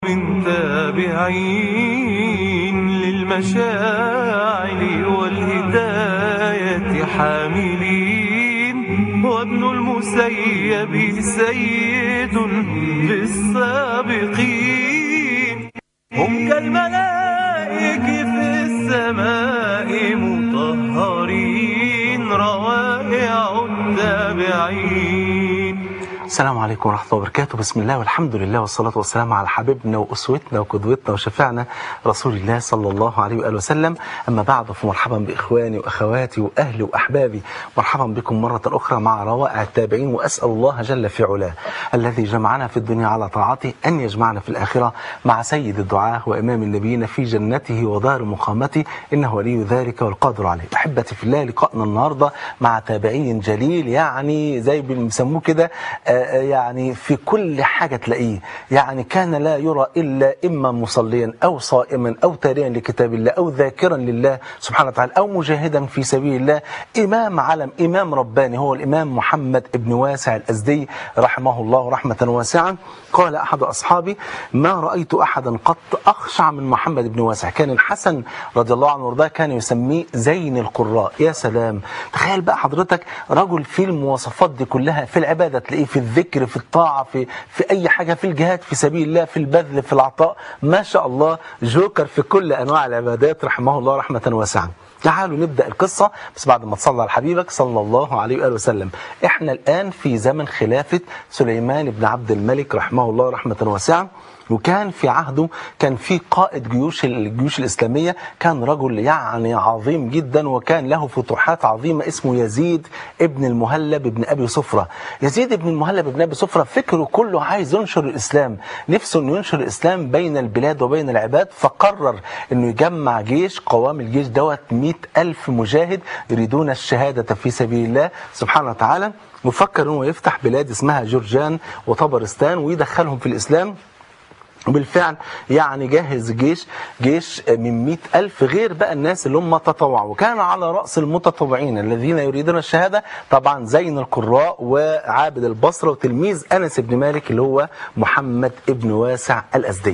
من تابعين للمشاعر والهداية حاملين وابن المسيب سيد في السابقين هم كالملائك في السماء مطهرين روائع التابعين السلام عليكم ورحمة الله وبركاته بسم الله والحمد لله والصلاة والسلام على حبيبنا وأسوتنا وقدوتنا وشفيعنا رسول الله صلى الله عليه وآله وسلم أما بعد فمرحبا بإخواني وأخواتي وأهلي وأحبابي مرحبا بكم مرة أخرى مع روائع التابعين وأسأل الله جل في علاه الذي جمعنا في الدنيا على طاعته أن يجمعنا في الآخرة مع سيد الدعاة وإمام النبيين في جنته ودار مقامته إنه ولي ذلك والقادر عليه أحبتي في الله لقائنا النهاردة مع تابعي جليل يعني زي ما بيسموه كده آه، يعني في كل حاجة تلاقيه يعني كان لا يرى إلا إما مصليا أو صائما أو تاليا لكتاب الله أو ذاكرا لله سبحانه وتعالى أو مجاهدا في سبيل الله إمام علم إمام رباني هو الإمام محمد ابن واسع الأزدي رحمه الله رحمة واسعة قال أحد أصحابي ما رأيت أحدا قط أخشع من محمد بن واسع كان الحسن رضي الله عنه وارضاه كان يسميه زين القراء يا سلام تخيل بقى حضرتك رجل في المواصفات دي كلها في العبادة تلاقيه في الذكر في الطاعة في, في أي حاجة في الجهاد في سبيل الله في البذل في العطاء ما شاء الله جوكر في كل أنواع العبادات رحمه الله رحمة واسعة تعالوا نبدأ القصة بس بعد ما تصلى على حبيبك صلى الله عليه وآله وسلم احنا الآن في زمن خلافة سليمان بن عبد الملك رحمه الله رحمة واسعة وكان في عهده كان في قائد جيوش الجيوش الإسلامية كان رجل يعني عظيم جدا وكان له فتوحات عظيمة اسمه يزيد ابن المهلب ابن أبي صفرة يزيد ابن المهلب ابن أبي صفرة فكره كله عايز ينشر الإسلام نفسه أنه ينشر الإسلام بين البلاد وبين العباد فقرر أنه يجمع جيش قوام الجيش دوت مئة ألف مجاهد يريدون الشهادة في سبيل الله سبحانه وتعالى وفكر أنه يفتح بلاد اسمها جورجان وطبرستان ويدخلهم في الإسلام وبالفعل يعني جهز جيش جيش من مئة ألف غير بقى الناس اللي هم تطوعوا وكان على رأس المتطوعين الذين يريدون الشهادة طبعا زين القراء وعابد البصرة وتلميذ أنس بن مالك اللي هو محمد ابن واسع الأزدي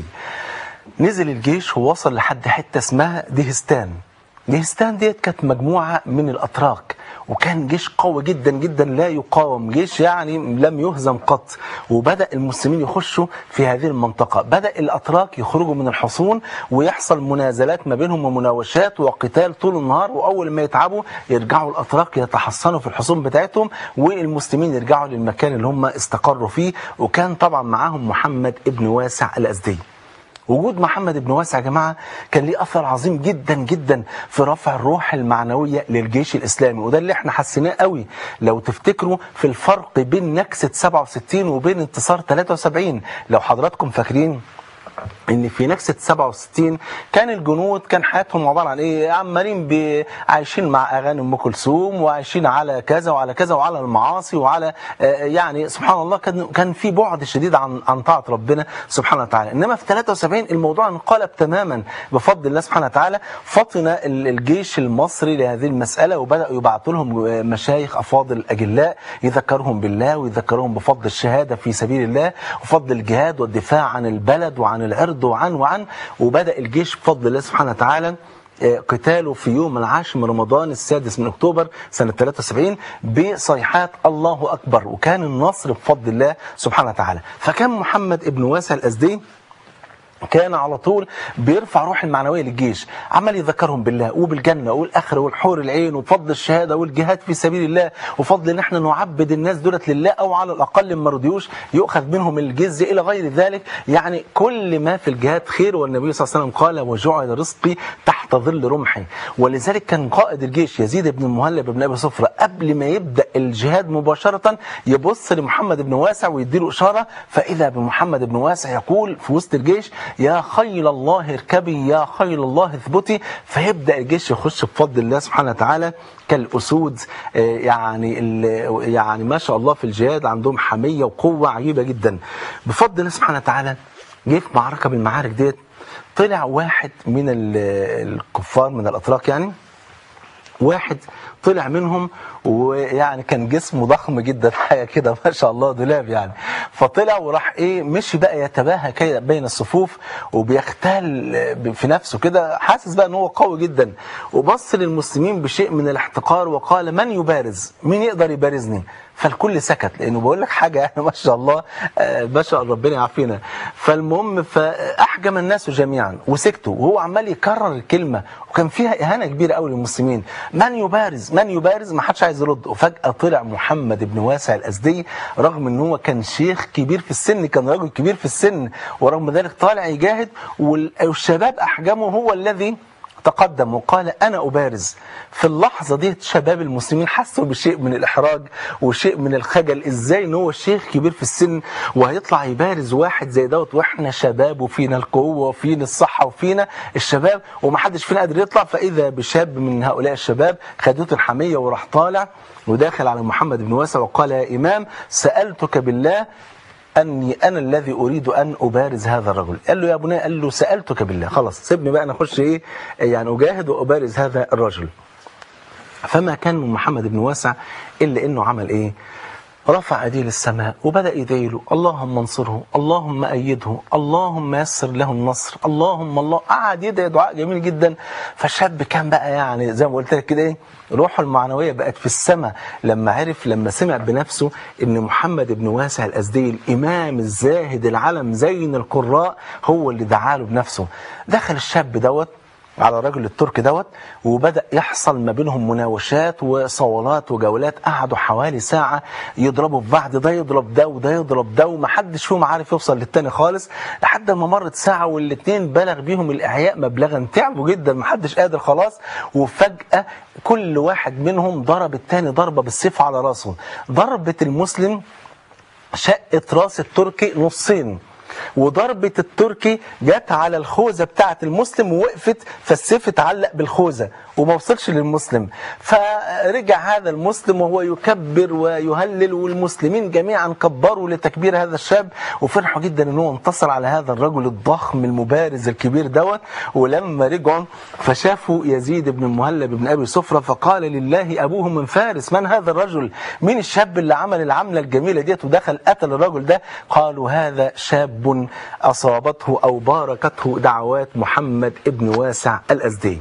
نزل الجيش ووصل لحد حتة اسمها دهستان دهستان ديت كانت مجموعة من الأتراك وكان جيش قوي جدا جدا لا يقاوم جيش يعني لم يهزم قط وبدأ المسلمين يخشوا في هذه المنطقة بدأ الأتراك يخرجوا من الحصون ويحصل منازلات ما بينهم ومناوشات وقتال طول النهار وأول ما يتعبوا يرجعوا الأتراك يتحصنوا في الحصون بتاعتهم والمسلمين يرجعوا للمكان اللي هم استقروا فيه وكان طبعا معاهم محمد ابن واسع الأزدي وجود محمد بن واسع يا جماعة كان ليه أثر عظيم جدا جدا في رفع الروح المعنوية للجيش الإسلامي وده اللي احنا حسيناه قوي لو تفتكروا في الفرق بين نكسة 67 وبين انتصار 73 لو حضراتكم فاكرين ان في نكسة 67 كان الجنود كان حياتهم عبارة عن ايه عمالين بي- عايشين مع اغاني ام كلثوم وعايشين على كذا وعلى كذا وعلى المعاصي وعلى آه، يعني سبحان الله كان كان في بعد شديد عن عن طاعة ربنا سبحانه وتعالى انما في 73 الموضوع انقلب تماما بفضل الله سبحانه وتعالى فطن ال- الجيش المصري لهذه المسألة وبدأوا يبعثوا لهم آه، مشايخ افاضل اجلاء يذكرهم بالله ويذكرهم بفضل الشهادة في سبيل الله وفضل الجهاد والدفاع عن البلد وعن العرض وعن وعن وبدأ الجيش بفضل الله سبحانه وتعالى آه، قتاله في يوم العاشر من رمضان السادس من اكتوبر سنه 73 بصيحات الله اكبر وكان النصر بفضل الله سبحانه وتعالى فكان محمد ابن واسع الازدي كان على طول بيرفع روح المعنويه للجيش عمال يذكرهم بالله وبالجنه والاخره والحور العين وفضل الشهاده والجهاد في سبيل الله وفضل ان احنا نعبد الناس دولت لله او على الاقل ما رضيوش يؤخذ منهم الجزيه الى غير ذلك يعني كل ما في الجهاد خير والنبي صلى الله عليه وسلم قال وجعل رزقي تحت ظل رمحي ولذلك كان قائد الجيش يزيد بن المهلب بن ابي صفره قبل ما يبدا الجهاد مباشره يبص لمحمد بن واسع ويديله اشاره فاذا بمحمد بن واسع يقول في وسط الجيش يا خيل الله اركبي يا خيل الله اثبتي فيبدا الجيش يخش بفضل الله سبحانه وتعالى كالاسود آه، يعني ال- يعني ما شاء الله في الجهاد عندهم حميه وقوه عجيبه جدا بفضل الله سبحانه وتعالى جه في معركه من المعارك ديت طلع واحد من ال- الكفار من الاتراك يعني واحد طلع منهم ويعني كان جسمه ضخم جدا حاجه كده ما شاء الله دولاب يعني فطلع وراح ايه مشي بقى يتباهى كده بين الصفوف وبيختال في نفسه كده حاسس بقى ان هو قوي جدا وبص للمسلمين بشيء من الاحتقار وقال من يبارز مين يقدر يبارزني فالكل سكت لانه بقول لك حاجه يعني ما شاء الله آه، ما شاء الله ربنا يعافينا فالمهم فاحجم الناس جميعا وسكتوا وهو عمال يكرر الكلمه وكان فيها اهانه كبيره قوي للمسلمين من يبارز من يبارز ما حدش عايز يرد وفجاه طلع محمد بن واسع الازدي رغم ان هو كان شيخ كبير في السن كان راجل كبير في السن ورغم ذلك طالع يجاهد والشباب احجمه هو الذي تقدم وقال أنا أبارز في اللحظة دي شباب المسلمين حسوا بشيء من الإحراج وشيء من الخجل إزاي إن هو شيخ كبير في السن وهيطلع يبارز واحد زي دوت وإحنا شباب وفينا القوة وفينا الصحة وفينا الشباب ومحدش فينا قادر يطلع فإذا بشاب من هؤلاء الشباب خدته الحمية وراح طالع وداخل على محمد بن واسع وقال يا إمام سألتك بالله أني أنا الذي أريد أن أبارز هذا الرجل قال له يا بني قال له سألتك بالله خلاص سيبني بقى أنا أخش إيه يعني أجاهد وأبارز هذا الرجل فما كان من محمد بن واسع إلا إنه عمل إيه رفع ايديه للسماء وبدا يدعي له اللهم انصره اللهم ايده اللهم يسر له النصر اللهم الله قعد يدعي دعاء جميل جدا فالشاب كان بقى يعني زي ما قلت لك كده ايه روحه المعنويه بقت في السماء لما عرف لما سمع بنفسه ان محمد بن واسع الازدي الامام الزاهد العلم زين القراء هو اللي دعا له بنفسه دخل الشاب دوت على الراجل التركي دوت وبدأ يحصل ما بينهم مناوشات وصولات وجولات قعدوا حوالي ساعة يضربوا في بعض ده يضرب ده وده يضرب ده ومحدش فيهم عارف يوصل للتاني خالص لحد ما مرت ساعة والاتنين بلغ بيهم الإعياء مبلغا تعبوا جدا محدش قادر خلاص وفجأة كل واحد منهم ضرب التاني ضربة بالسيف على راسه ضربة المسلم شقت راس التركي نصين وضربة التركي جت على الخوذة بتاعة المسلم ووقفت فالسيف اتعلق بالخوذة وما وصلش للمسلم فرجع هذا المسلم وهو يكبر ويهلل والمسلمين جميعا كبروا لتكبير هذا الشاب وفرحوا جدا ان هو انتصر على هذا الرجل الضخم المبارز الكبير دوت ولما رجعوا فشافوا يزيد بن المهلب بن ابي صفرة فقال لله ابوه من فارس من هذا الرجل مين الشاب اللي عمل العملة الجميلة ديت ودخل قتل الرجل ده قالوا هذا شاب اصابته او باركته دعوات محمد ابن واسع الازدي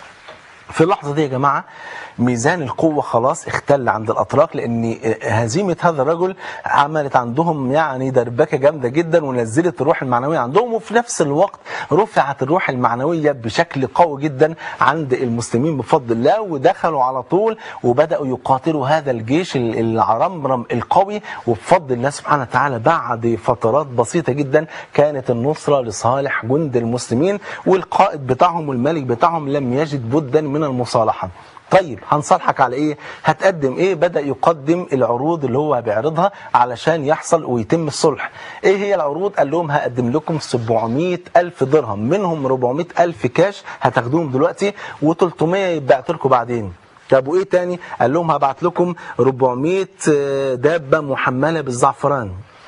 في اللحظة دي يا جماعة ميزان القوة خلاص اختل عند الأتراك لأن هزيمة هذا الرجل عملت عندهم يعني دربكة جامدة جدا ونزلت الروح المعنوية عندهم وفي نفس الوقت رفعت الروح المعنوية بشكل قوي جدا عند المسلمين بفضل الله ودخلوا على طول وبدأوا يقاتلوا هذا الجيش العرمرم القوي وبفضل الله سبحانه وتعالى بعد فترات بسيطة جدا كانت النصرة لصالح جند المسلمين والقائد بتاعهم والملك بتاعهم لم يجد بدا من المصالحة طيب هنصالحك على ايه هتقدم ايه بدأ يقدم العروض اللي هو بيعرضها علشان يحصل ويتم الصلح ايه هي العروض قال لهم هقدم لكم 700 ألف درهم منهم 400 ألف كاش هتاخدوهم دلوقتي و300 يتبعت لكم بعدين طب وايه تاني قال لهم هبعت لكم 400 دابة محملة بالزعفران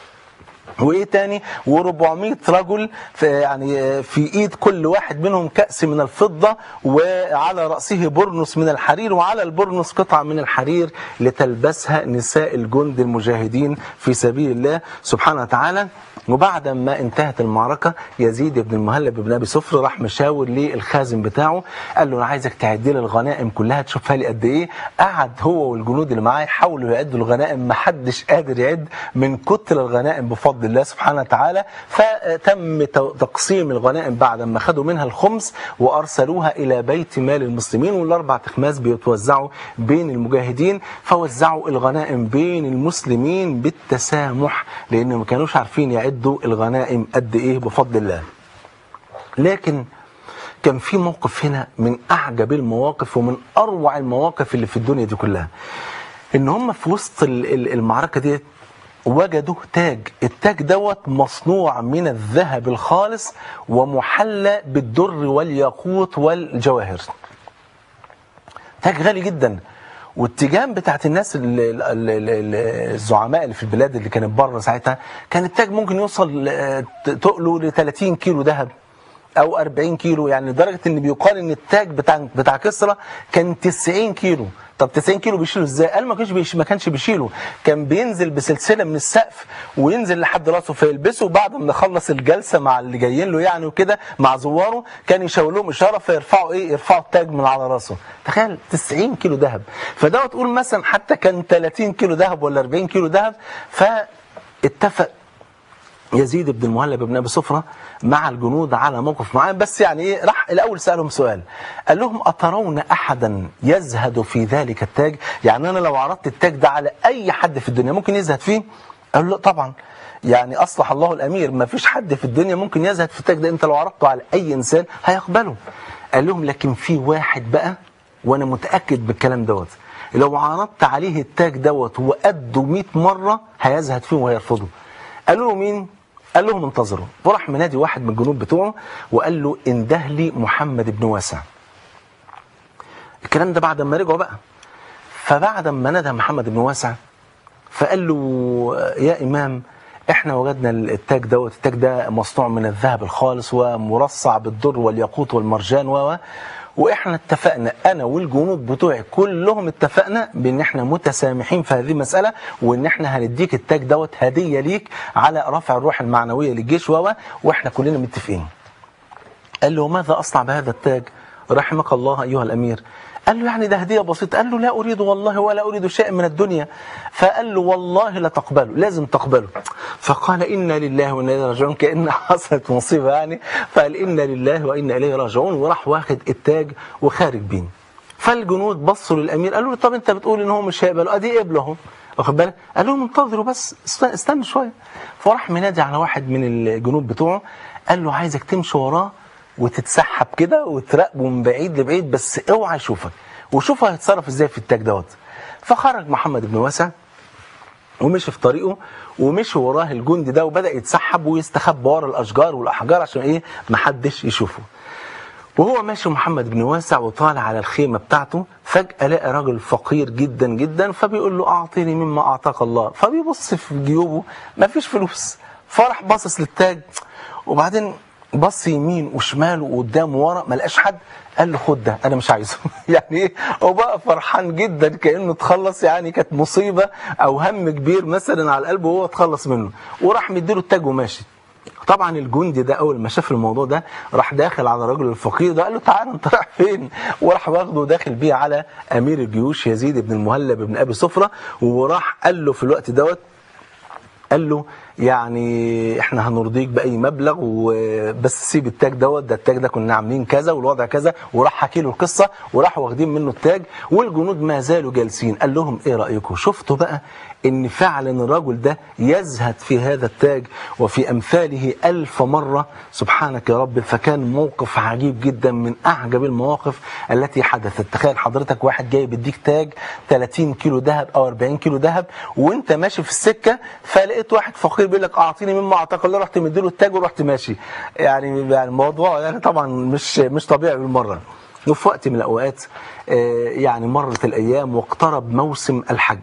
وايه تاني و400 رجل في يعني في ايد كل واحد منهم كأس من الفضة وعلى رأسه برنس من الحرير وعلى البرنس قطعة من الحرير لتلبسها نساء الجند المجاهدين في سبيل الله سبحانه وتعالى وبعد ما انتهت المعركة يزيد بن المهلب بن أبي صفر راح مشاور للخازن بتاعه قال له أنا عايزك تعد لي الغنائم كلها تشوفها لي قد إيه قعد هو والجنود اللي معاه يحاولوا يعدوا الغنائم ما حدش قادر يعد من كتر الغنائم بفضل الله سبحانه وتعالى فتم تقسيم الغنائم بعد ما خدوا منها الخمس وأرسلوها إلى بيت مال المسلمين والأربع تخماس بيتوزعوا بين المجاهدين فوزعوا الغنائم بين المسلمين بالتسامح لأن ما كانوش عارفين يعدوا الغنائم قد إيه بفضل الله لكن كان في موقف هنا من أعجب المواقف ومن أروع المواقف اللي في الدنيا دي كلها إن هم في وسط المعركة دي وجدوا تاج التاج دوت مصنوع من الذهب الخالص ومحلى بالدر والياقوت والجواهر تاج غالي جدا والتيجان بتاعت الناس ال ال ال الزعماء اللي في البلاد اللي كانت بره ساعتها كان التاج ممكن يوصل تقله ل 30 كيلو ذهب او 40 كيلو يعني لدرجه ان بيقال ان التاج بتاع بتاع كسرى كان 90 كيلو طب 90 كيلو بيشيله ازاي؟ قال ما كانش بيش ما كانش بيشيله كان بينزل بسلسله من السقف وينزل لحد راسه فيلبسه بعد ما يخلص الجلسه مع اللي جايين له يعني وكده مع زواره كان يشاور لهم اشاره فيرفعوا ايه؟ يرفعوا التاج من على راسه تخيل 90 كيلو ذهب فدوت تقول مثلا حتى كان 30 كيلو ذهب ولا 40 كيلو ذهب فاتفق يزيد بن المهلب بن ابي صفره مع الجنود على موقف معين بس يعني ايه راح الاول سالهم سؤال قال لهم اترون احدا يزهد في ذلك التاج يعني انا لو عرضت التاج ده على اي حد في الدنيا ممكن يزهد فيه قالوا لا طبعا يعني اصلح الله الامير ما فيش حد في الدنيا ممكن يزهد في التاج ده انت لو عرضته على اي انسان هيقبله قال لهم لكن في واحد بقى وانا متاكد بالكلام دوت لو عرضت عليه التاج دوت وقده 100 مره هيزهد فيه وهيرفضه قالوا له مين قال لهم انتظروا وراح منادي واحد من الجنود بتوعه وقال له انده لي محمد بن واسع الكلام ده بعد ما رجعوا بقى فبعد ما نادى محمد بن واسع فقال له يا امام احنا وجدنا التاج دوت التاج ده مصنوع من الذهب الخالص ومرصع بالدر والياقوت والمرجان و واحنا اتفقنا انا والجنود بتوعي كلهم اتفقنا بان احنا متسامحين في هذه المساله وان احنا هنديك التاج دوت هديه ليك على رفع الروح المعنويه للجيش و واحنا كلنا متفقين. قال له ماذا اصنع بهذا التاج؟ رحمك الله ايها الامير. قال له يعني ده هديه بسيطه قال له لا اريد والله ولا اريد شيء من الدنيا فقال له والله لا تقبله لازم تقبله فقال انا لله وانا اليه راجعون كان حصلت مصيبه يعني فقال انا لله وانا اليه راجعون وراح واخد التاج وخارج بيه فالجنود بصوا للامير قالوا له طب انت بتقول ان هو مش هيقبله ادي قبله اهو واخد بالك قال لهم انتظروا بس استنى, استنى شويه فراح منادي على واحد من الجنود بتوعه قال له عايزك تمشي وراه وتتسحب كده وتراقبه من بعيد لبعيد بس اوعى يشوفك وشوف هيتصرف ازاي في التاج دوت فخرج محمد بن واسع ومشي في طريقه ومشي وراه الجندي ده وبدا يتسحب ويستخبى ورا الاشجار والاحجار عشان ايه محدش يشوفه وهو ماشي محمد بن واسع وطالع على الخيمه بتاعته فجاه لقى راجل فقير جدا جدا فبيقول له اعطيني مما اعطاك الله فبيبص في جيوبه مفيش فلوس فراح باصص للتاج وبعدين بص يمين وشمال وقدام ورا ما لقاش حد قال له خد ده انا مش عايزه يعني ايه هو بقى فرحان جدا كانه اتخلص يعني كانت مصيبه او هم كبير مثلا على قلبه وهو اتخلص منه وراح مديله التاج وماشي طبعا الجندي ده اول ما شاف الموضوع ده راح داخل على الراجل الفقير ده قال له تعالى انت رايح فين وراح واخده وداخل بيه على امير الجيوش يزيد بن المهلب بن ابي صفره وراح قال له في الوقت دوت قال له يعني احنا هنرضيك باي مبلغ وبس سيب التاج دوت ده التاج ده كنا عاملين كذا والوضع كذا وراح حكي له القصه وراحوا واخدين منه التاج والجنود ما زالوا جالسين قال لهم ايه رايكم شفتوا بقى ان فعلا الرجل ده يزهد في هذا التاج وفي امثاله الف مره سبحانك يا رب فكان موقف عجيب جدا من اعجب المواقف التي حدثت تخيل حضرتك واحد جاي بيديك تاج 30 كيلو ذهب او 40 كيلو ذهب وانت ماشي في السكه فلقيت واحد فقير بيقول لك اعطيني مما اعطاك الله رحت مديله التاج ورحت ماشي يعني يعني الموضوع يعني طبعا مش مش طبيعي بالمره وفي وقت من الاوقات يعني مرت الايام واقترب موسم الحج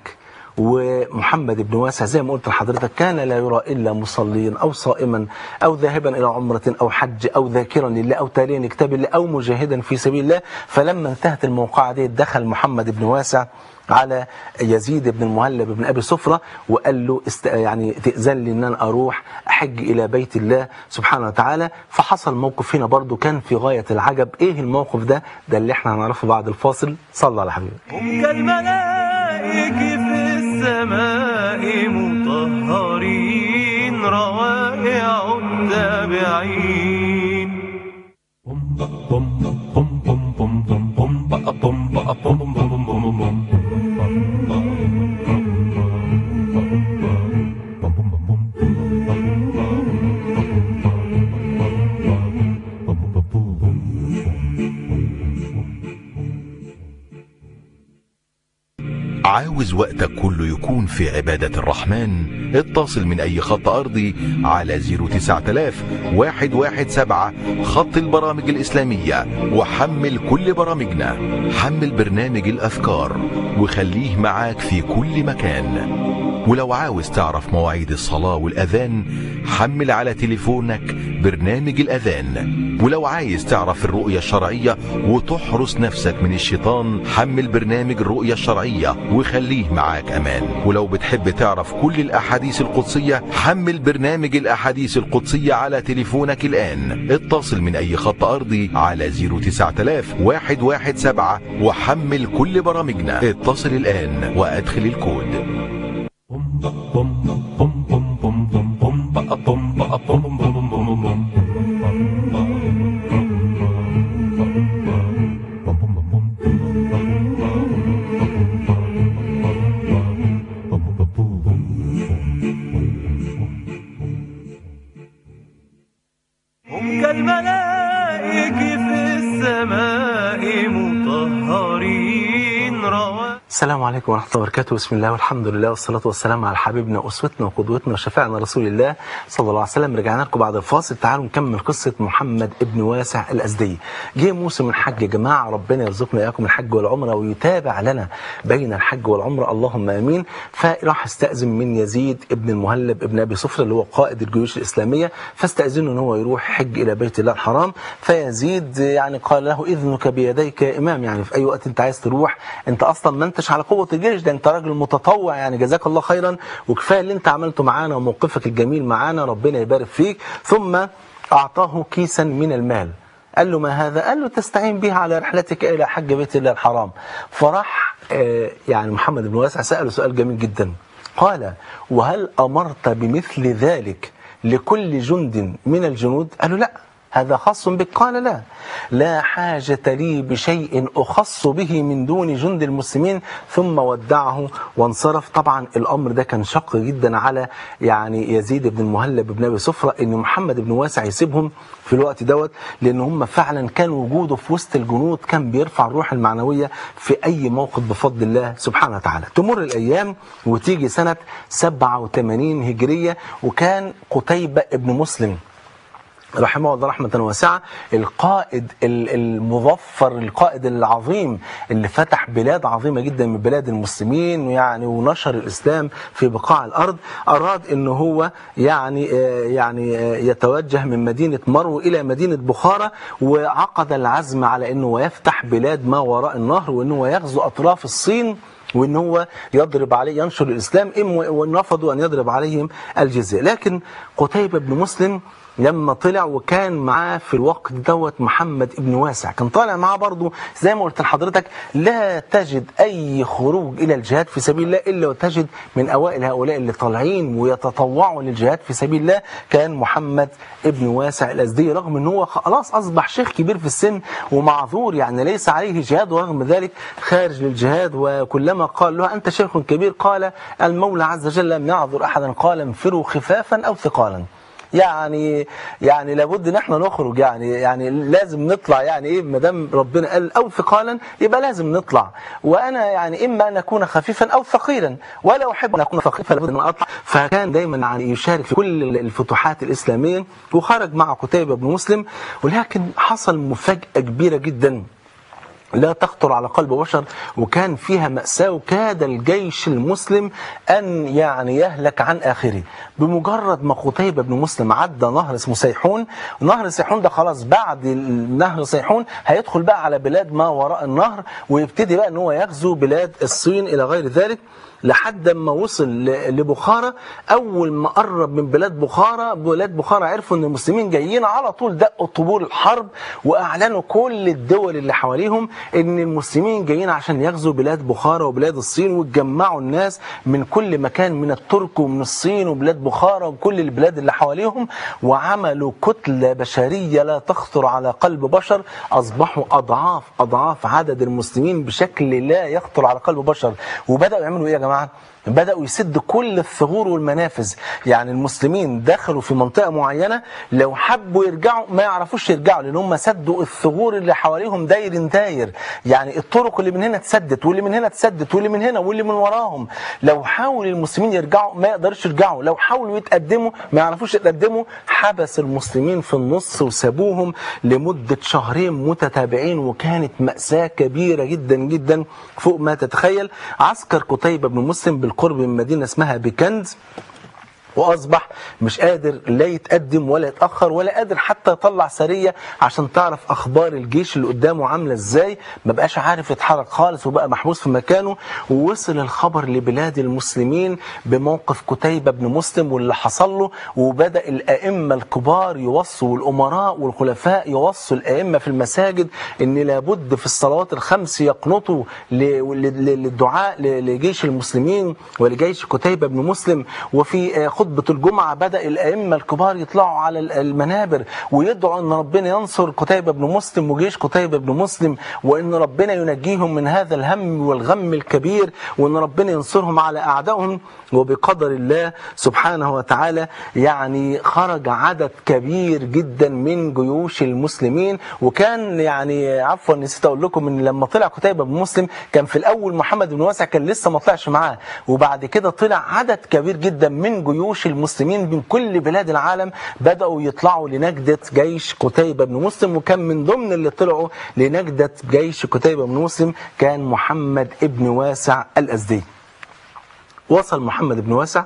ومحمد بن واسع زي ما قلت لحضرتك كان لا يرى الا مصليا او صائما او ذاهبا الى عمره او حج او ذاكرا لله او تاليا كتاب الله او مجاهدا في سبيل الله فلما انتهت الموقعه دي دخل محمد بن واسع على يزيد بن المهلب بن ابي صفره وقال له است يعني تاذن لي ان انا اروح احج الى بيت الله سبحانه وتعالى فحصل موقف هنا برضو كان في غايه العجب ايه الموقف ده ده اللي احنا هنعرفه بعد الفاصل صلى على حبيبي هم كالملائك في السماء مطهرين روائع التابعين عاوز وقتك كله يكون في عبادة الرحمن اتصل من أي خط أرضي على 09000 117 خط البرامج الإسلامية وحمل كل برامجنا حمل برنامج الأذكار وخليه معاك في كل مكان ولو عاوز تعرف مواعيد الصلاة والأذان حمل على تليفونك برنامج الأذان ولو عايز تعرف الرؤية الشرعية وتحرس نفسك من الشيطان حمل برنامج الرؤية الشرعية وخليه معاك أمان ولو بتحب تعرف كل الأحاديث القدسية حمل برنامج الأحاديث القدسية على تليفونك الآن اتصل من أي خط أرضي على 09000 117 وحمل كل برامجنا اتصل الآن وأدخل الكود هم كالملائك في السماء مطهرين رواه السلام عليكم ورحمة الله وبركاته بسم الله والحمد لله والصلاة والسلام على حبيبنا وأسوتنا وقدوتنا وشفاعنا رسول الله صلى الله عليه وسلم رجعنا لكم بعد الفاصل تعالوا نكمل قصة محمد ابن واسع الأزدي جه موسم الحج يا جماعة ربنا يرزقنا إياكم الحج والعمرة ويتابع لنا بين الحج والعمرة اللهم آمين فراح استأذن من يزيد ابن المهلب ابن أبي صفر اللي هو قائد الجيوش الإسلامية فاستأذنه إن هو يروح حج إلى بيت الله الحرام فيزيد يعني قال له إذنك بيديك يا إمام يعني في أي وقت أنت عايز تروح أنت أصلا ما أنتش على قوة الجيش ده أنت راجل متطوع يعني جزاك الله خيرا وكفاية اللي أنت عملته معانا وموقفك الجميل معانا ربنا يبارك فيك ثم أعطاه كيسا من المال قال له ما هذا قال له تستعين به على رحلتك إلى حج بيت الله الحرام فراح آه، يعني محمد بن واسع سأله سؤال جميل جدا قال وهل أمرت بمثل ذلك لكل جند من الجنود قال له لا هذا خاص بك قال لا لا حاجة لي بشيء أخص به من دون جند المسلمين ثم ودعه وانصرف طبعا الأمر ده كان شق جدا على يعني يزيد بن المهلب بن أبي صفرة أن محمد بن واسع يسيبهم في الوقت دوت لأن هم فعلا كان وجوده في وسط الجنود كان بيرفع الروح المعنوية في أي موقف بفضل الله سبحانه وتعالى تمر الأيام وتيجي سنة 87 هجرية وكان قتيبة ابن مسلم رحمه الله رحمة واسعة القائد ال- المظفر القائد العظيم اللي فتح بلاد عظيمة جدا من بلاد المسلمين يعني ونشر الإسلام في بقاع الأرض أراد أن هو يعني آه، يعني آه، يتوجه من مدينة مرو إلى مدينة بخارى وعقد العزم على أنه يفتح بلاد ما وراء النهر وأنه يغزو أطراف الصين وان هو يضرب عليه ينشر الاسلام ام وان رفضوا ان يضرب عليهم الجزيه لكن قتيبه بن مسلم لما طلع وكان معاه في الوقت دوت محمد ابن واسع كان طالع معاه برضه زي ما قلت لحضرتك لا تجد اي خروج الى الجهاد في سبيل الله الا وتجد من اوائل هؤلاء اللي طالعين ويتطوعوا للجهاد في سبيل الله كان محمد ابن واسع الازدي رغم ان هو خلاص اصبح شيخ كبير في السن ومعذور يعني ليس عليه جهاد ورغم ذلك خارج للجهاد وكلما قال له انت شيخ كبير قال المولى عز وجل لم يعذر احدا قال انفروا خفافا او ثقالا يعني يعني لابد ان احنا نخرج يعني يعني لازم نطلع يعني ايه ما دام ربنا قال او ثقالا يبقى لازم نطلع وانا يعني اما ان اكون خفيفا او ثقيلا ولا احب ان اكون ثقيلا لابد ان اطلع فكان دايما يعني يشارك في كل الفتوحات الاسلاميه وخرج مع قتيبه بن مسلم ولكن حصل مفاجاه كبيره جدا لا تخطر على قلب بشر وكان فيها مأساة وكاد الجيش المسلم أن يعني يهلك عن آخره بمجرد ما قتيبة بن مسلم عدى نهر اسمه سيحون نهر سيحون ده خلاص بعد نهر سيحون هيدخل بقى على بلاد ما وراء النهر ويبتدي بقى ان هو يغزو بلاد الصين إلى غير ذلك لحد ما وصل ل- لبخارى اول ما قرب من بلاد بخارى بلاد بخارى عرفوا ان المسلمين جايين على طول دقوا طبول الحرب واعلنوا كل الدول اللي حواليهم ان المسلمين جايين عشان يغزوا بلاد بخارى وبلاد الصين واتجمعوا الناس من كل مكان من الترك ومن الصين وبلاد بخارى وكل البلاد اللي حواليهم وعملوا كتله بشريه لا تخطر على قلب بشر اصبحوا اضعاف اضعاف عدد المسلمين بشكل لا يخطر على قلب بشر وبداوا يعملوا ايه يا جماعه بدأوا يسدوا كل الثغور والمنافذ يعني المسلمين دخلوا في منطقة معينة لو حبوا يرجعوا ما يعرفوش يرجعوا لأن هم سدوا الثغور اللي حواليهم داير داير يعني الطرق اللي من هنا اتسدت واللي من هنا اتسدت واللي من هنا واللي من وراهم لو حاول المسلمين يرجعوا ما يقدرش يرجعوا لو حاولوا يتقدموا ما يعرفوش يتقدموا حبس المسلمين في النص وسابوهم لمدة شهرين متتابعين وكانت مأساة كبيرة جدا جدا فوق ما تتخيل عسكر قتيبة بن مسلم بالقرب من مدينة اسمها بكند واصبح مش قادر لا يتقدم ولا يتاخر ولا قادر حتى يطلع سريه عشان تعرف اخبار الجيش اللي قدامه عامله ازاي ما بقاش عارف يتحرك خالص وبقى محبوس في مكانه ووصل الخبر لبلاد المسلمين بموقف كتيبه بن مسلم واللي حصل له وبدا الائمه الكبار يوصوا والامراء والخلفاء يوصوا الائمه في المساجد ان لابد في الصلوات الخمس يقنطوا ل- ل- للدعاء ل- لجيش المسلمين ولجيش كتيبه بن مسلم وفي آه، خطبه الجمعه بدا الائمه الكبار يطلعوا على ال- المنابر ويدعوا ان ربنا ينصر كتيبه بن مسلم وجيش كتيبه بن مسلم وان ربنا ينجيهم من هذا الهم والغم الكبير وان ربنا ينصرهم على اعدائهم وبقدر الله سبحانه وتعالى يعني خرج عدد كبير جدا من جيوش المسلمين وكان يعني عفوا نسيت اقول لكم ان لما طلع كتيبه بن مسلم كان في الاول محمد بن واسع كان لسه ما طلعش معاه وبعد كده طلع عدد كبير جدا من جيوش المسلمين من كل بلاد العالم بداوا يطلعوا لنجده جيش قتيبه بن مسلم وكان من ضمن اللي طلعوا لنجده جيش قتيبه بن مسلم كان محمد ابن واسع الازدي وصل محمد بن واسع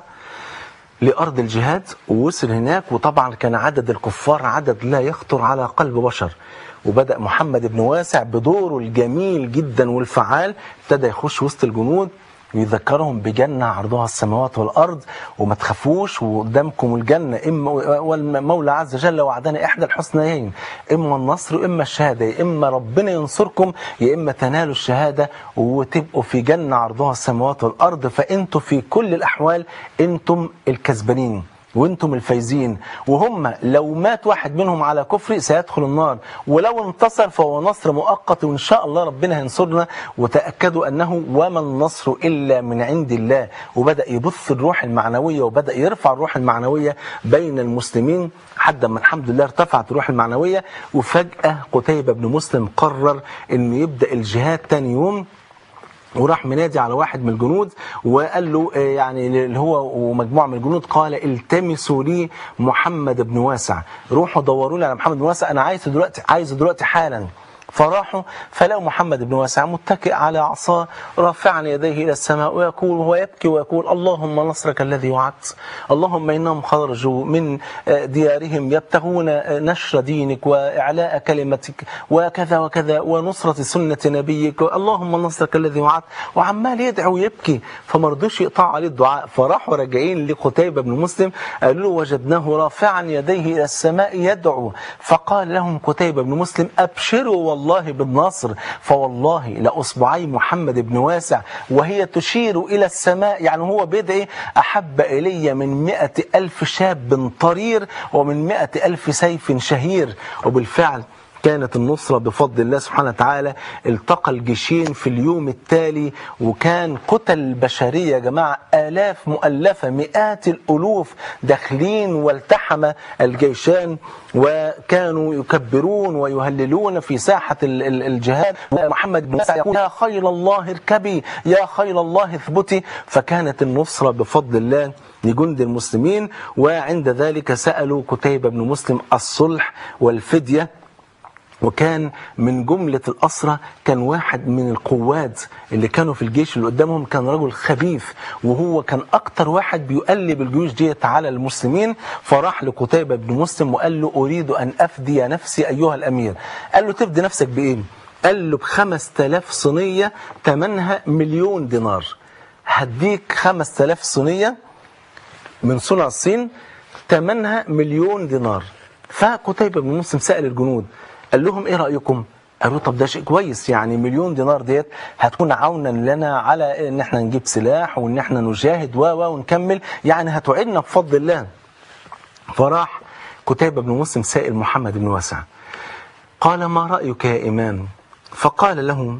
لأرض الجهاد ووصل هناك وطبعا كان عدد الكفار عدد لا يخطر على قلب بشر وبدأ محمد بن واسع بدوره الجميل جدا والفعال ابتدى يخش وسط الجنود ويذكرهم بجنة عرضها السماوات والأرض وما تخافوش وقدامكم الجنة إما والمولى عز وجل وعدنا إحدى الحسنيين إما النصر وإما الشهادة يا إما ربنا ينصركم يا إما تنالوا الشهادة وتبقوا في جنة عرضها السماوات والأرض فأنتم في كل الأحوال أنتم الكسبانين وانتم الفايزين وهم لو مات واحد منهم على كفر سيدخل النار ولو انتصر فهو نصر مؤقت وان شاء الله ربنا هينصرنا وتاكدوا انه وما النصر الا من عند الله وبدا يبث الروح المعنويه وبدا يرفع الروح المعنويه بين المسلمين حد ما الحمد لله ارتفعت الروح المعنويه وفجاه قتيبه بن مسلم قرر انه يبدا الجهاد تاني يوم وراح منادي على واحد من الجنود وقال له آه، يعني اللي هو ومجموعه من الجنود قال التمسوا لي محمد بن واسع روحوا دوروا لي على محمد بن واسع انا عايزه دلوقتي عايزه دلوقتي حالا فراحوا فلقوا محمد بن واسع متكئ على عصاه رافعا يديه الى السماء ويقول وهو يبكي ويقول اللهم نصرك الذي وعدت اللهم انهم خرجوا من آه، ديارهم يبتغون آه، نشر دينك واعلاء كلمتك وكذا وكذا ونصره سنه نبيك اللهم نصرك الذي وعدت وعمال يدعو ويبكي فما رضوش يقطعوا عليه الدعاء فراحوا راجعين لقتيبه بن مسلم قالوا له وجدناه رافعا يديه الى السماء يدعو فقال لهم قتيبه بن مسلم ابشروا والله بالنصر فوالله لاصبعي محمد بن واسع وهي تشير الى السماء يعني هو بيدعي احب الي من مئة الف شاب طرير ومن مئة الف سيف شهير وبالفعل كانت النصرة بفضل الله سبحانه وتعالى التقى الجيشين في اليوم التالي وكان قتل بشرية يا جماعة آلاف مؤلفة مئات الألوف داخلين والتحم الجيشان وكانوا يكبرون ويهللون في ساحة ال- ال- الجهاد محمد بن مسعود يقول يا خيل الله اركبي يا خيل الله اثبتي فكانت النصرة بفضل الله لجند المسلمين وعند ذلك سألوا كتيبة بن مسلم الصلح والفدية وكان من جملة الأسرة كان واحد من القواد اللي كانوا في الجيش اللي قدامهم كان رجل خبيث وهو كان أكتر واحد بيقلب الجيوش ديت على المسلمين فراح لقتيبة بن مسلم وقال له أريد أن أفدي نفسي أيها الأمير قال له تفدي نفسك بإيه؟ قال له بخمس تلاف صينية تمنها مليون دينار هديك خمس تلاف صينية من صنع الصين ثمنها مليون دينار فقتيبة بن مسلم سأل الجنود قال لهم ايه رأيكم قالوا طب ده شيء كويس يعني مليون دينار ديت هتكون عونا لنا على ان احنا نجيب سلاح وان احنا نجاهد و و ونكمل يعني هتعيننا بفضل الله فراح قتيبة بن مسلم سائل محمد بن واسع قال ما رأيك يا إمام فقال له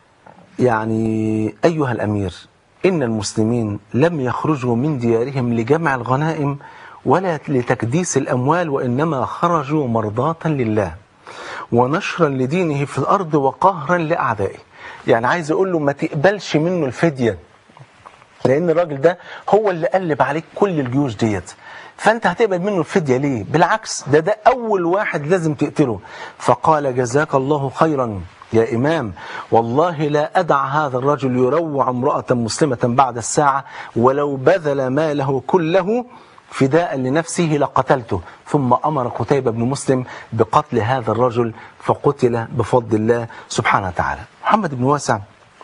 يعني أيها الأمير إن المسلمين لم يخرجوا من ديارهم لجمع الغنائم ولا لتكديس الأموال وإنما خرجوا مرضاة لله ونشرا لدينه في الأرض وقهرا لأعدائه يعني عايز أقول له ما تقبلش منه الفدية لأن الراجل ده هو اللي قلب عليك كل الجيوش ديت فأنت هتقبل منه الفدية ليه بالعكس ده ده أول واحد لازم تقتله فقال جزاك الله خيرا يا إمام والله لا أدع هذا الرجل يروع امرأة مسلمة بعد الساعة ولو بذل ماله كله فداء لنفسه لقتلته ثم أمر قتيبة بن مسلم بقتل هذا الرجل فقتل بفضل الله سبحانه وتعالى محمد بن واسع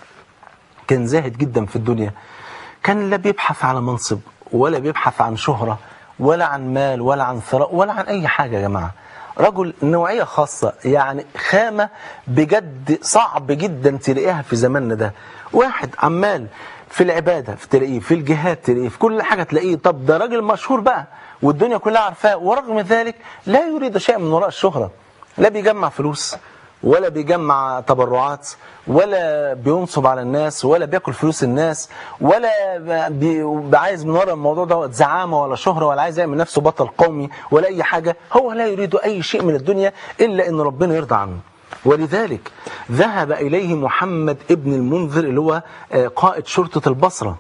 كان زاهد جدا في الدنيا كان لا بيبحث على منصب ولا بيبحث عن شهرة ولا عن مال ولا عن ثراء ولا عن أي حاجة يا جماعة رجل نوعية خاصة يعني خامة بجد صعب جدا تلاقيها في زماننا ده واحد عمال في العبادة في تلاقيه في الجهاد تلاقيه في كل حاجة تلاقيه طب ده راجل مشهور بقى والدنيا كلها عارفاه ورغم ذلك لا يريد شيء من وراء الشهرة لا بيجمع فلوس ولا بيجمع تبرعات ولا بينصب على الناس ولا بياكل فلوس الناس ولا بي- عايز من وراء الموضوع ده زعامه ولا شهره ولا عايز يعمل نفسه بطل قومي ولا اي حاجه هو لا يريد اي شيء من الدنيا الا ان ربنا يرضى عنه ولذلك ذهب اليه محمد ابن المنذر اللي هو آه، قائد شرطه البصره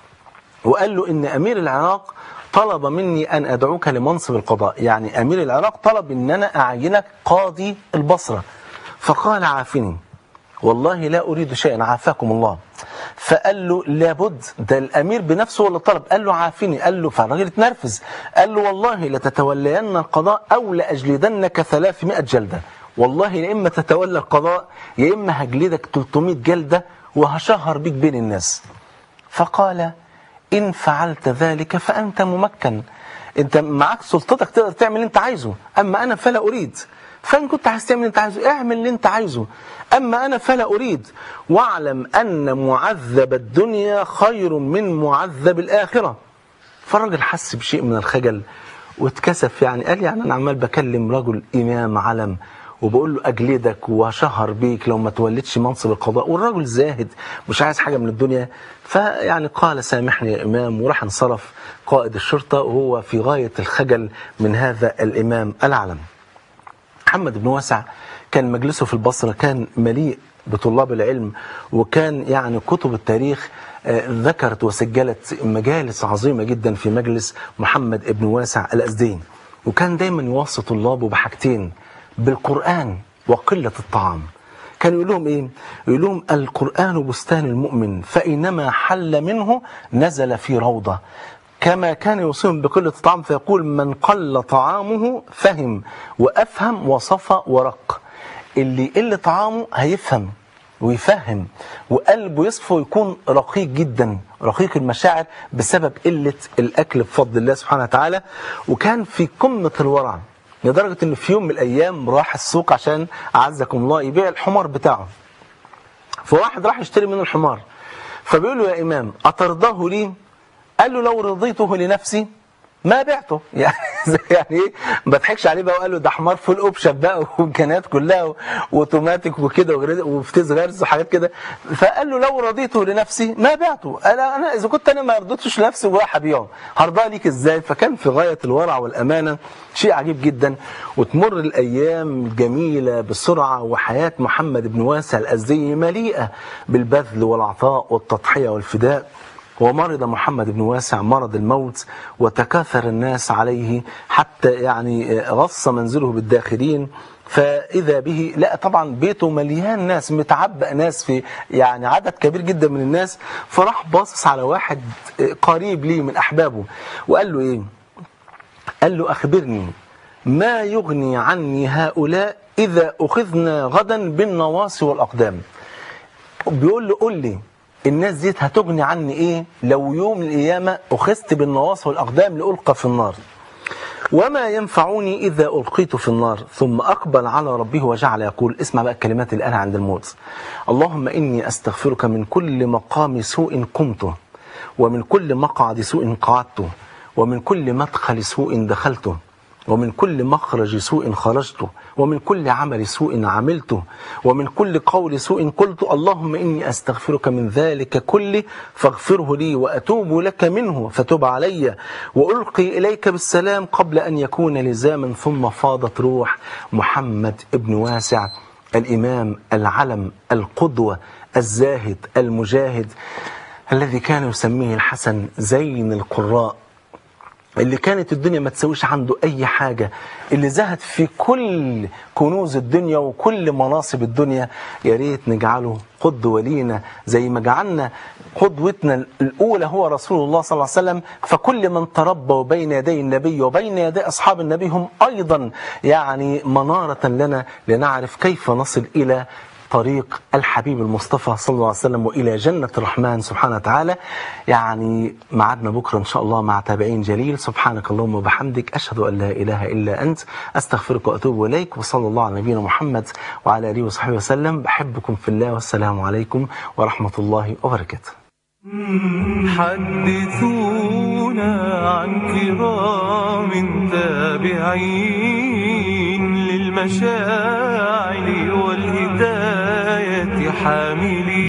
وقال له ان امير العراق طلب مني ان ادعوك لمنصب القضاء يعني امير العراق طلب ان انا اعينك قاضي البصره فقال عافني والله لا اريد شيئا عافاكم الله فقال له لابد ده الامير بنفسه هو اللي طلب قال له عافني قال له فالراجل اتنرفز قال له والله لتتولين القضاء او لاجلدنك 300 جلده والله يا اما تتولى القضاء يا اما هجلدك 300 جلده وهشهر بيك بين الناس فقال إن فعلت ذلك فأنت ممكن أنت معاك سلطتك تقدر تعمل اللي أنت عايزه أما أنا فلا أريد فإن كنت عايز تعمل اللي أنت عايزه اعمل اللي أنت عايزه أما أنا فلا أريد واعلم أن معذب الدنيا خير من معذب الآخرة فالراجل حس بشيء من الخجل واتكسف يعني قال يعني أنا عمال بكلم رجل إمام علم وبقول له أجلدك وهشهر بيك لو ما توليتش منصب القضاء والراجل زاهد مش عايز حاجة من الدنيا فيعني قال سامحني يا إمام وراح انصرف قائد الشرطة وهو في غاية الخجل من هذا الإمام العلم محمد بن واسع كان مجلسه في البصرة كان مليء بطلاب العلم وكان يعني كتب التاريخ آه، ذكرت وسجلت مجالس عظيمة جدا في مجلس محمد بن واسع الأزدين وكان دايما يوصي طلابه بحاجتين بالقرآن وقلة الطعام كان يقول لهم ايه يقول لهم القرآن بستان المؤمن فإنما حل منه نزل في روضة كما كان يوصيهم بقلة الطعام فيقول من قل طعامه فهم وأفهم وصفى ورق اللي يقل طعامه هيفهم ويفهم وقلبه يصفى ويكون رقيق جدا رقيق المشاعر بسبب قلة الأكل بفضل الله سبحانه وتعالى وكان في قمة الورع لدرجة ان في يوم من الايام راح السوق عشان اعزكم الله يبيع الحمار بتاعه فواحد راح يشتري منه الحمار فبيقول له يا امام اترضاه لي قال له لو رضيته لنفسي ما بعته يعني يعني ايه ما بضحكش عليه بقى وقال له ده حمار فول اوبشن بقى وامكانيات كلها و- واوتوماتيك وكده وغريز- وفتيس غرز وحاجات كده فقال له لو رضيته لنفسي ما بعته انا انا اذا كنت انا ما رضيتش لنفسي وراح ابيعه هرضاه ليك ازاي فكان في غايه الورع والامانه شيء عجيب جدا وتمر الايام جميله بسرعه وحياه محمد بن واسع الازدي مليئه بالبذل والعطاء والتضحيه والفداء ومرض محمد بن واسع مرض الموت وتكاثر الناس عليه حتى يعني غص منزله بالداخلين فإذا به لا طبعا بيته مليان ناس متعبأ ناس في يعني عدد كبير جدا من الناس فراح باصص على واحد قريب ليه من أحبابه وقال له إيه قال له أخبرني ما يغني عني هؤلاء إذا أخذنا غدا بالنواصي والأقدام بيقول له قول لي الناس ديت هتغني عني ايه لو يوم القيامه اخذت بالنواصي والاقدام لالقى في النار وما ينفعني اذا القيت في النار ثم اقبل على ربه وجعل يقول اسمع بقى الكلمات اللي انا عند الموت اللهم اني استغفرك من كل مقام سوء قمته ومن كل مقعد سوء قعدته ومن كل مدخل سوء دخلته ومن كل مخرج سوء خرجته ومن كل عمل سوء عملته ومن كل قول سوء قلته اللهم إني أستغفرك من ذلك كله فاغفره لي وأتوب لك منه فتب علي وألقي إليك بالسلام قبل أن يكون لزاما ثم فاضت روح محمد ابن واسع الإمام العلم القدوة الزاهد المجاهد الذي كان يسميه الحسن زين القراء اللي كانت الدنيا ما تسويش عنده أي حاجة اللي زهد في كل كنوز الدنيا وكل مناصب الدنيا يا ريت نجعله قدوة لينا زي ما جعلنا قدوتنا الأولى هو رسول الله صلى الله عليه وسلم فكل من تربوا بين يدي النبي وبين يدي أصحاب النبي هم أيضا يعني منارة لنا لنعرف كيف نصل إلى طريق الحبيب المصطفى صلى الله عليه وسلم وإلى جنة الرحمن سبحانه وتعالى يعني معادنا بكرة إن شاء الله مع تابعين جليل سبحانك اللهم وبحمدك أشهد أن لا إله إلا أنت أستغفرك وأتوب إليك وصلى الله على نبينا محمد وعلى آله وصحبه وسلم بحبكم في الله والسلام عليكم ورحمة الله وبركاته حدثونا عن كرام تابعين للمشاعر والهداية حاملين